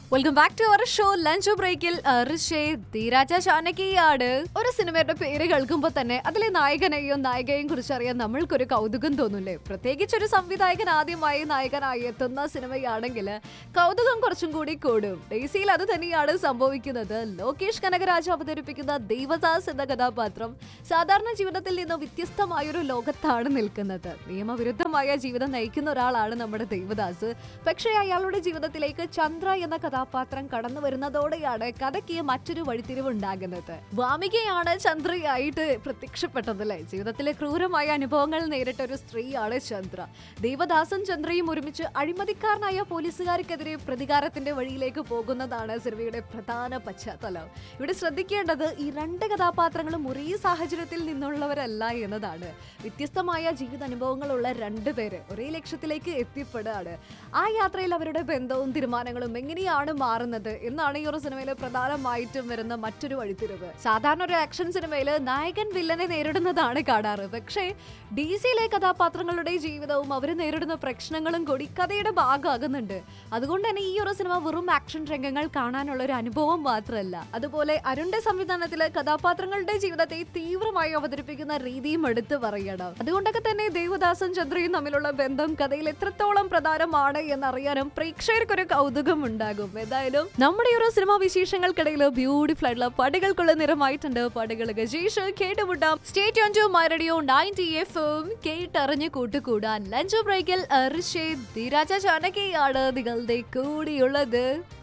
welcome back to our show lunch ബ്രേക്കിൽ ഋഷേ ധീരാജ ചാനകിയാണ് ഒരു സിനിമയുടെ പേര് കേൾക്കുമ്പോൾ തന്നെ അതിലെ നായകനെയും നായികയെയും കുറിച്ച് അറിയാൻ നമ്മൾക്കൊരു കൗതുകം തോന്നില്ലേ പ്രത്യേകിച്ച് ഒരു സംവിധായകൻ ആദ്യമായി നായകനായി എത്തുന്ന സിനിമയാണെങ്കിൽ കൗതുകം കുറച്ചും കൂടി കൂടും ഡേസിയിൽ അത് തന്നെയാണ് സംഭവിക്കുന്നത് ലോകേഷ് കനകരാജ് അവതരിപ്പിക്കുന്ന ദേവദാസ് എന്ന കഥാപാത്രം സാധാരണ ജീവിതത്തിൽ നിന്ന് വ്യത്യസ്തമായൊരു ലോകത്താണ് നിൽക്കുന്നത് നിയമവിരുദ്ധമായ ജീവിതം നയിക്കുന്ന ഒരാളാണ് നമ്മുടെ ദേവദാസ് പക്ഷേ അയാളുടെ ജീവിതത്തിലേക്ക് ചന്ദ്ര എന്ന കഥാപാത്രം കടന്നു വരുന്നതോടെയാണ് കഥയ്ക്ക് മറ്റൊരു വഴിത്തിരിവ് ഉണ്ടാകുന്നത് വാമികയാണ് ചന്ദ്രയായിട്ട് പ്രത്യക്ഷപ്പെട്ടത് അല്ലേ ജീവിതത്തിലെ ക്രൂരമായ അനുഭവങ്ങൾ നേരിട്ട ഒരു സ്ത്രീയാണ് ചന്ദ്ര ദേവദാസും ചന്ദ്രയും ഒരുമിച്ച് അഴിമതിക്കാരനായ പോലീസുകാർക്കെതിരെ പ്രതികാരത്തിന്റെ വഴിയിലേക്ക് പോകുന്നതാണ് സിനിമയുടെ പ്രധാന പശ്ചാത്തലം ഇവിടെ ശ്രദ്ധിക്കേണ്ടത് ഈ രണ്ട് കഥാപാത്രങ്ങളും ഒരേ സാഹചര്യത്തിൽ നിന്നുള്ളവരല്ല എന്നതാണ് വ്യത്യസ്തമായ ജീവിതാനുഭവങ്ങളുള്ള രണ്ടുപേര് ഒരേ ലക്ഷ്യത്തിലേക്ക് എത്തിപ്പെടുകയാണ് ആ യാത്രയിൽ അവരുടെ ബന്ധവും തീരുമാനങ്ങളും എങ്ങനെയാണ് മാറുന്നത് എന്നാണ് ഈ ഒരു സിനിമയിൽ പ്രധാനമായിട്ടും വരുന്ന മറ്റൊരു വഴിത്തിരിവ് സാധാരണ ഒരു ആക്ഷൻ സിനിമയിൽ നായകൻ വില്ലനെ നേരിടുന്നതാണ് കാണാറ് പക്ഷേ ഡി സിയിലെ കഥാപാത്രങ്ങളുടെ ജീവിതവും അവർ നേരിടുന്ന പ്രശ്നങ്ങളും കൂടി കഥയുടെ ഭാഗമാകുന്നുണ്ട് അതുകൊണ്ട് തന്നെ ഈ ഒരു സിനിമ വെറും ആക്ഷൻ രംഗങ്ങൾ കാണാനുള്ള ഒരു അനുഭവം മാത്രമല്ല അതുപോലെ അരുണിന്റെ സംവിധാനത്തിലെ കഥാപാത്രങ്ങളുടെ ജീവിതത്തെ തീവ്രമായി അവതരിപ്പിക്കുന്ന രീതിയും എടുത്തു പറയണം അതുകൊണ്ടൊക്കെ തന്നെ ദേവദാസും ചന്ദ്രയും തമ്മിലുള്ള ബന്ധം കഥയിൽ എത്രത്തോളം പ്രധാനമാണ് എന്നറിയാനും പ്രേക്ഷകർക്കൊരു കൗതുകം ഉണ്ടാകും എന്തായാലും നമ്മുടെ ഈ ഒരു സിനിമ വിശേഷങ്ങൾക്കിടയിൽ ബ്യൂട്ടിഫുൾ ആയിട്ടുള്ള പടികൾക്കുള്ള നിറമായിട്ടുണ്ട് പടികൾ ഗജീഷ് കേട്ടുമുട്ടാം സ്റ്റേറ്റ് ഓൺ ടു മൈ റേഡിയോ നയൻറ്റി എഫും കേട്ടറിഞ്ഞ് കൂട്ടുകൂടാൻ ലഞ്ച് ബ്രേക്കിൽ ഋഷേ ധീരാജ ചാനകിയാണ് നിങ്ങളുടെ കൂടിയുള്ളത്